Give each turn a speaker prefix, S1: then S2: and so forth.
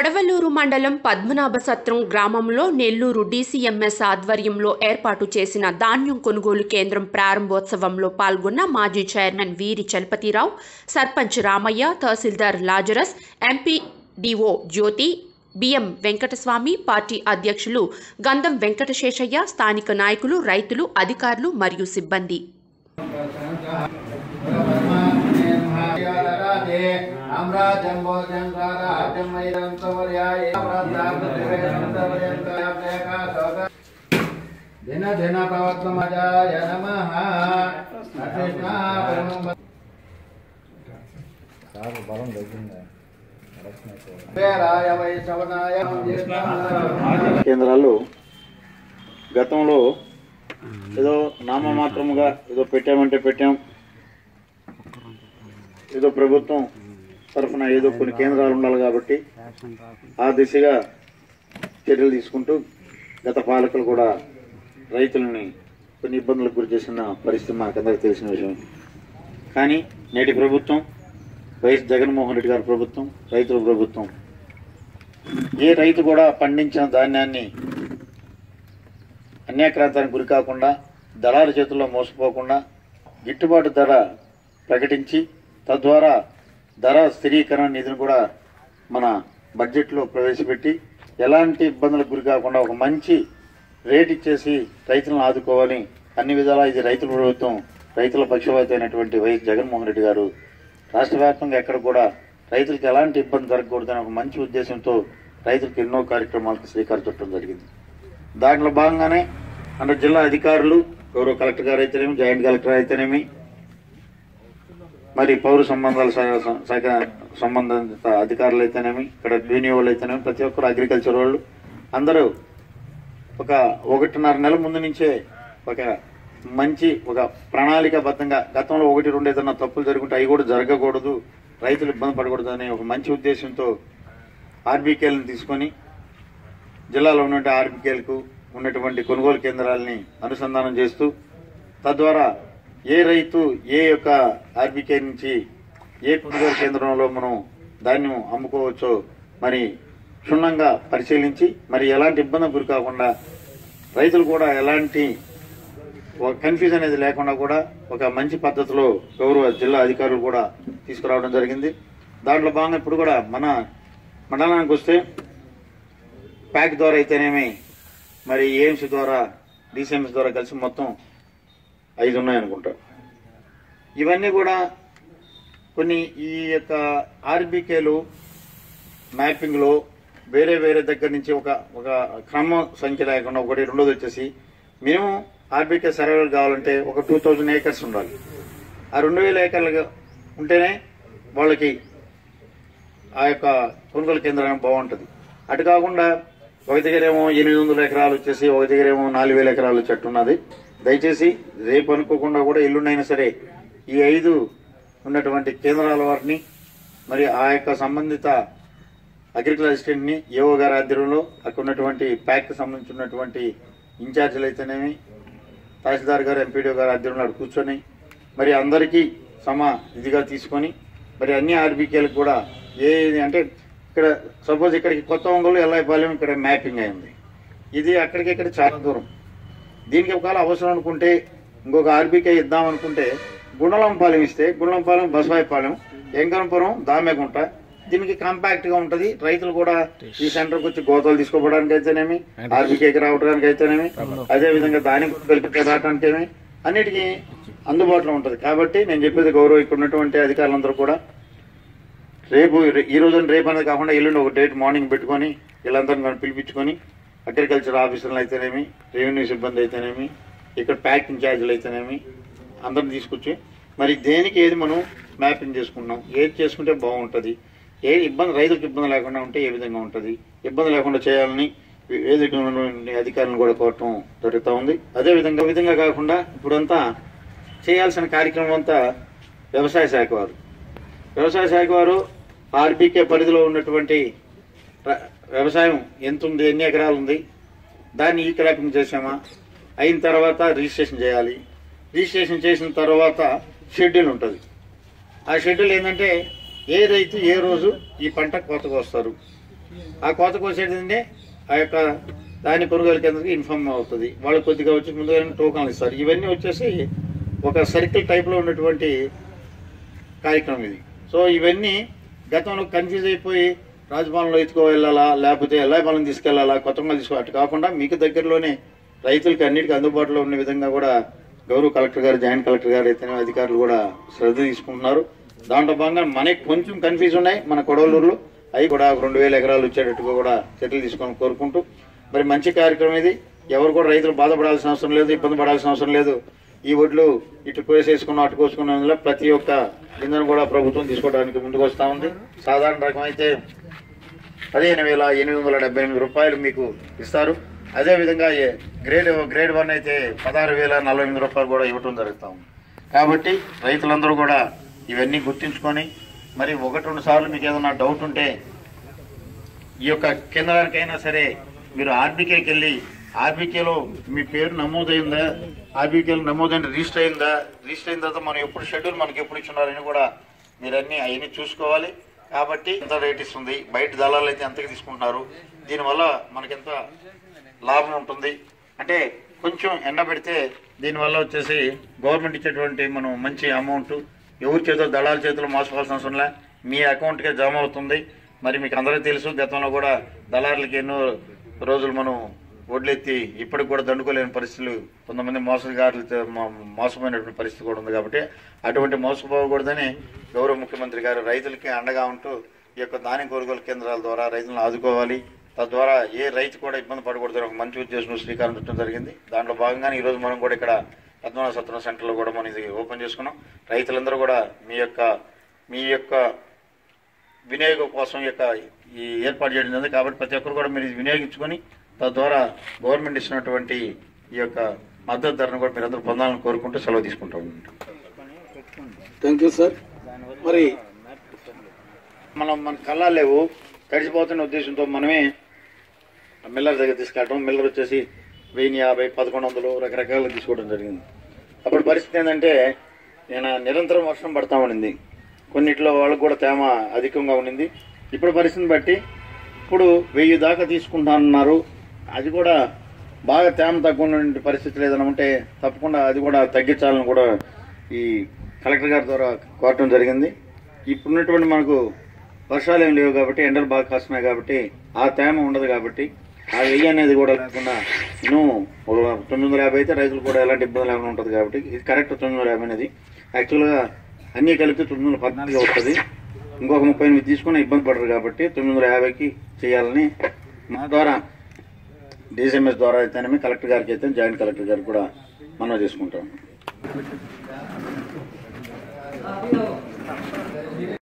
S1: కడవలూరు మండలం పద్మనాభసత్రం గ్రామంలో నెల్లూరు డీసీఎంఎస్ ఆధ్వర్యంలో ఏర్పాటు చేసిన ధాన్యం కొనుగోలు కేంద్రం ప్రారంభోత్సవంలో పాల్గొన్న మాజీ చైర్మన్ వీరి Chalapathi Rao sarpanch Ramaiah tahsildar Lazarus MP DO Jyothi BM Venkataswamy party అధ్యక్షులు గంధం వెంకటశేషయ్య స్థానిక నాయకులు రైతులు అధికారులు మరియు సిబ్బంది
S2: దిన దిన ప్రవర్తమజాయ నమః పేరాయ వైశవనాయ
S3: కేంద్రాలు గతంలో ఏదో నామమాత్రముగా ఏదో పెట్టామంటే పెట్టాం ఏదో ప్రభుత్వం తరఫున ఏదో కొన్ని కేంద్రాలు ఉండాలి కాబట్టి ఆ దిశగా చర్యలు తీసుకుంటూ గత పాలకులు కూడా రైతులని కొన్ని ఇబ్బందులకు గురి చేసిన పరిస్థితి మాకందరికి తెలిసిన విషయం కానీ నేటి ప్రభుత్వం వైఎస్ జగన్మోహన్ రెడ్డి గారి ప్రభుత్వం రైతుల ప్రభుత్వం ఏ రైతు కూడా పండించిన ధాన్యాన్ని అన్యాక్రాంతానికి గురి కాకుండా దళాల చేతుల్లో మోసపోకుండా గిట్టుబాటు ధర ప్రకటించి తద్వారా ధర స్థిరీకరణ నిధిని కూడా మన బడ్జెట్లో ప్రవేశపెట్టి ఎలాంటి ఇబ్బందులకు గురి కాకుండా ఒక మంచి రేట్ ఇచ్చేసి రైతులను ఆదుకోవాలి అన్ని విధాలా ఇది రైతుల ప్రభుత్వం రైతుల పక్షపాతి అయినటువంటి వైఎస్ జగన్మోహన్ రెడ్డి గారు రాష్ట్ర వ్యాప్తంగా ఎక్కడ కూడా రైతులకు ఎలాంటి ఇబ్బంది జరగకూడదని ఒక మంచి ఉద్దేశంతో రైతులకు ఎన్నో కార్యక్రమాలకు శ్రీకారం చుట్టడం జరిగింది దాంట్లో భాగంగానే అంటే జిల్లా అధికారులు గౌరవ కలెక్టర్ గారు అయితేనేమి జాయింట్ కలెక్టర్ అయితేనేమి మరి పౌర సంబంధాల శా- శా- శాఖ సంబంధిత అధికారులు అయితేనేమి ఇక్కడ యూనియన్ వాళ్ళు అయితేనేమి ప్రతి ఒక్కరు అగ్రికల్చర్ వాళ్ళు అందరూ ఒక ఒకటిన్నర నెల ముందు నుంచే ఒక మంచి ఒక ప్రణాళికాబద్ధంగా గతంలో ఒకటి రెండు ఏదన్నా తప్పులు జరుగుంటే అవి కూడా జరగకూడదు రైతులు ఇబ్బంది పడకూడదు అనే ఒక మంచి ఉద్దేశంతో ఆర్బీకేలను తీసుకొని జిల్లాలో ఉన్నటువంటి ఆర్బీకేలకు ఉన్నటువంటి కొనుగోలు కేంద్రాలని అనుసంధానం చేస్తూ తద్వారా ఏ రైతు ఏ యొక్క ఆర్బీకే నుంచి ఏ కొనుగోలు కేంద్రంలో మనం ధాన్యం అమ్ముకోవచ్చో మరి క్షుణ్ణంగా పరిశీలించి మరి ఎలాంటి ఇబ్బంది గురి కాకుండా రైతులు కూడా ఎలాంటి ఒక కన్ఫ్యూజన్ అనేది లేకుండా కూడా ఒక మంచి పద్ధతిలో గౌరవ జిల్లా అధికారులు కూడా తీసుకురావడం జరిగింది దాంట్లో భాగంగా ఇప్పుడు కూడా మన మండలానికి వస్తే ప్యాక్ ద్వారా అయితేనేమి మరి ఏఎంసీ ద్వారా డిసిఎంఎస్ ద్వారా కలిసి మొత్తం ఐదు ఉన్నాయనుకుంటా ఇవన్నీ కూడా కొన్ని ఈ యొక్క ఆర్బీకేలు మ్యాపింగ్లో వేరే వేరే దగ్గర నుంచి ఒక ఒక క్రమం సంఖ్య లేకుండా ఒకటి రెండోది వచ్చేసి మినిమం ఆర్బీకే సర్వేలు కావాలంటే ఒక టూ థౌజండ్ ఏకర్స్ ఉండాలి ఆ రెండు వేల ఏకర్లు ఉంటేనే వాళ్ళకి ఆ యొక్క కొనుగోలు కేంద్రం బాగుంటుంది అటు కాకుండా ఒక దగ్గర ఏమో ఎనిమిది వందల ఎకరాలు వచ్చేసి ఒక దగ్గర ఏమో నాలుగు వేల ఎకరాలు చెట్టు ఉన్నది దయచేసి రేపు అనుకోకుండా కూడా ఎల్లుండైనా సరే ఈ ఐదు ఉన్నటువంటి కేంద్రాల వారిని మరి ఆ యొక్క సంబంధిత అగ్రికల్చర్ అసిస్టెంట్ని ఏఓ గారి ఆధ్వర్యంలో అక్కడ ఉన్నటువంటి ప్యాక్ సంబంధించినటువంటి ఇన్ఛార్జీలు అయితేనేమి తహసీల్దార్ గారు ఎంపీడీఓ గారి ఆధ్వర్యంలో అక్కడ కూర్చొని మరి అందరికీ సమ ఇదిగా తీసుకొని మరి అన్ని ఆర్బీకేలకు కూడా ఏ అంటే ఇక్కడ సపోజ్ ఇక్కడికి కొత్త ఒంగోలు ఎల్లాయిపాలెం ఇక్కడ మ్యాపింగ్ అయింది ఇది అక్కడికి ఇక్కడ చాలా దూరం దీనికి ఒకవేళ అవసరం అనుకుంటే ఇంకొక ఆర్బీకే ఇద్దాం అనుకుంటే గుండలంపాలెం ఇస్తే గుండలంపాలెం బసవాయిపాలెం ఎంకరంపురం దామెగుంట దీనికి కాంపాక్ట్ గా ఉంటది రైతులు కూడా ఈ సెంటర్కి వచ్చి గోతాలు తీసుకోవడానికి అయితేనేమి ఆర్బీకేకి రావడానికి అయితేనేమి అదే విధంగా దానికి కలిపి రావడానికేమి అన్నిటికీ అందుబాటులో ఉంటది కాబట్టి నేను చెప్పేది గౌరవ ఇక్కడ ఉన్నటువంటి అధికారులందరూ కూడా రేపు ఈ రోజు రేపు అనేది కాకుండా ఎల్లుండి ఒక డేట్ మార్నింగ్ పెట్టుకొని వీళ్ళందరిని కూడా పిలిపించుకొని అగ్రికల్చర్ ఆఫీసర్లు అయితేనేమి రెవెన్యూ సిబ్బంది అయితేనేమి ఇక్కడ ప్యాక్ ఇన్ఛార్జీలు అయితేనేమి అందరిని తీసుకొచ్చి మరి దేనికి ఏది మనం మ్యాపింగ్ చేసుకున్నాం ఏది చేసుకుంటే బాగుంటుంది ఏ ఇబ్బంది రైతులకు ఇబ్బంది లేకుండా ఉంటే ఏ విధంగా ఉంటుంది ఇబ్బంది లేకుండా చేయాలని వేదిక ఉన్నటువంటి అధికారులను కూడా కోరటం జరుగుతూ ఉంది అదే విధంగా ఈ విధంగా కాకుండా ఇప్పుడంతా చేయాల్సిన కార్యక్రమం అంతా వ్యవసాయ శాఖ వారు వ్యవసాయ శాఖ వారు ఆర్బీకే పరిధిలో ఉన్నటువంటి ర- వ్యవసాయం ఎంత ఉంది ఎన్ని ఎకరాలు ఉంది దాన్ని ఈ క్రాపింగ్ చేసామా అయిన తర్వాత రిజిస్ట్రేషన్ చేయాలి రిజిస్ట్రేషన్ చేసిన తర్వాత షెడ్యూల్ ఉంటుంది ఆ షెడ్యూల్ ఏంటంటే ఏ రైతు ఏ రోజు ఈ పంట కోతకు వస్తారు ఆ కోత కోసేటంటే ఆ యొక్క దాని కొనుగోలు కేంద్రానికి ఇన్ఫార్మ్ అవుతుంది వాళ్ళు కొద్దిగా వచ్చి ముందుగా టోకన్లు ఇస్తారు ఇవన్నీ వచ్చేసి ఒక సర్కిల్ టైప్లో ఉన్నటువంటి కార్యక్రమం ఇది సో ఇవన్నీ గతంలో కన్ఫ్యూజ్ అయిపోయి రాజభవన్లో ఎత్తుకో వెళ్ళాలా లేకపోతే ఎల్లాయిపాలెం తీసుకెళ్లాలా కొత్తగా తీసుకో అటు కాకుండా మీకు దగ్గరలోనే రైతులకి అన్నిటికీ అందుబాటులో ఉన్న విధంగా కూడా గౌరవ కలెక్టర్ గారు జాయింట్ కలెక్టర్ గారు అయితే అధికారులు కూడా శ్రద్ధ తీసుకుంటున్నారు దాంట్లో భాగంగా మనకి కొంచెం కన్ఫ్యూజ్ ఉన్నాయి మన కొడవలూరులో అవి కూడా ఒక రెండు వేల ఎకరాలు వచ్చేటట్టుగా కూడా చర్యలు తీసుకొని కోరుకుంటూ మరి మంచి కార్యక్రమం ఇది ఎవరు కూడా రైతులు బాధపడాల్సిన అవసరం లేదు ఇబ్బంది పడాల్సిన అవసరం లేదు ఈ ఒడ్లు ఇటు కోసేసుకున్న అటు కోసుకున్నందులో ప్రతి ఒక్క గింజను కూడా ప్రభుత్వం తీసుకోవడానికి ముందుకు వస్తూ ఉంది సాధారణ రకం అయితే పదిహేను వేల ఎనిమిది వందల డెబ్బై ఎనిమిది రూపాయలు మీకు ఇస్తారు అదేవిధంగా ఏ- గ్రేడ్ గ్రేడ్ వన్ అయితే పదహారు వేల నలభై ఎనిమిది రూపాయలు కూడా ఇవ్వటం జరుగుతా ఉంది కాబట్టి రైతులందరూ కూడా ఇవన్నీ గుర్తుంచుకొని మరి ఒకటి రెండు సార్లు మీకు ఏదైనా డౌట్ ఉంటే ఈ యొక్క కేంద్రానికైనా సరే మీరు ఆర్బీకేకి వెళ్ళి ఆర్బీకేలో మీ పేరు నమోదైందా ఆర్బీకేలో నమోదైన రిజిస్టర్ అయిందా రిజిస్టర్ అయిన తర్వాత మనం ఎప్పుడు షెడ్యూల్ మనకి ఎప్పుడు ఇచ్చున్నారని కూడా మీరు అన్ని అవన్నీ చూసుకోవాలి కాబట్టి ఎంత రేట్ ఇస్తుంది బయట దళాలు అయితే ఎంతకి తీసుకుంటున్నారు దీనివల్ల మనకెంత లాభం ఉంటుంది అంటే కొంచెం ఎండ పెడితే దీనివల్ల వచ్చేసి గవర్నమెంట్ ఇచ్చేటువంటి మనం మంచి అమౌంట్ ఎవరి చేతిలో దళాల చేతిలో మోసపోవాల్సిన అవసరం లే మీ అకౌంట్కే జమ అవుతుంది మరి మీకు అందరికీ తెలుసు గతంలో కూడా దళారులకి ఎన్నో రోజులు మనం వడ్లెత్తి ఇప్పటికి కూడా దండుకోలేని పరిస్థితులు కొంతమంది మోసగారులతో మో- మోసపోయినటువంటి పరిస్థితి కూడా ఉంది కాబట్టి అటువంటి మోసపోకూడదని గౌరవ ముఖ్యమంత్రి గారు రైతులకి అండగా ఉంటూ ఈ యొక్క ధాన్యం కొనుగోలు కేంద్రాల ద్వారా రైతులను ఆదుకోవాలి తద్వారా ఏ రైతు కూడా ఇబ్బంది పడకూడదని ఒక మంచి ఉద్దేశం శ్రీకారం చుట్టడం జరిగింది దాంట్లో భాగంగానే ఈరోజు మనం కూడా ఇక్కడ పద్మనాభ సత్రం సెంటర్లో కూడా మనం ఇది ఓపెన్ చేసుకున్నాం రైతులందరూ కూడా మీ యొక్క మీ యొక్క వినియోగం కోసం ఈ యొక్క ఈ ఏర్పాటు చేయడం జరిగింది కాబట్టి ప్రతి ఒక్కరు కూడా మీరు ఇది వినియోగించుకొని తద్వారా గవర్నమెంట్ ఇచ్చినటువంటి ఈ యొక్క మద్దతు ధరను కూడా మీరందరూ పొందాలని కోరుకుంటూ సెలవు తీసుకుంటాం
S4: థ్యాంక్ యూ సార్ మరి
S3: మనం మన కళ్ళ లేవు తడిసిపోతున్న ఉద్దేశంతో మనమే మిల్లర్ దగ్గర తీసుకెళ్ళడం మిల్లర్ వచ్చేసి వెయ్యి యాభై పదకొండు వందలు రకరకాలు తీసుకోవడం జరిగింది అప్పుడు పరిస్థితి ఏంటంటే నేను నిరంతరం వర్షం పడతా ఉండింది కొన్నిట్లో వాళ్ళకు కూడా తేమ అధికంగా ఉండింది ఇప్పుడు పరిస్థితిని బట్టి ఇప్పుడు వెయ్యి దాకా తీసుకుంటానన్నారు అది కూడా బాగా తేమ తక్కువ ఉన్న పరిస్థితులు ఏదైనా ఉంటే తప్పకుండా అది కూడా తగ్గించాలని కూడా ఈ కలెక్టర్ గారి ద్వారా కోరటం జరిగింది ఇప్పుడున్నటువంటి మనకు వర్షాలు ఏం లేవు కాబట్టి ఎండలు బాగా కాస్తున్నాయి కాబట్టి ఆ తేమ ఉండదు కాబట్టి ఆ వెయ్యి అనేది కూడా లేకుండా ఇನ್ನು ఒక తొమ్మిది వందల యాభై అయితే రైతులు కూడా ఎలాంటి ఇబ్బంది లేకుండా ఉంటుంది కాబట్టి ఇది కరెక్ట్ తొమ్మిది వందల యాభై అనేది యాక్చువల్గా అన్నీ కలిపి తొమ్మిది వందల పద్నాలుగు వస్తుంది ఇంకొక ముప్పై ఎనిమిది తీసుకుని ఇబ్బంది పడరు కాబట్టి తొమ్మిది వందల యాభైకి చేయాలని మా ద్వారా డిఎస్ఎంఎస్ ద్వారా అయితేనేమి కలెక్టర్ గారికి అయితే జాయింట్ కలెక్టర్ గారికి కూడా మనం చేసుకుంటాం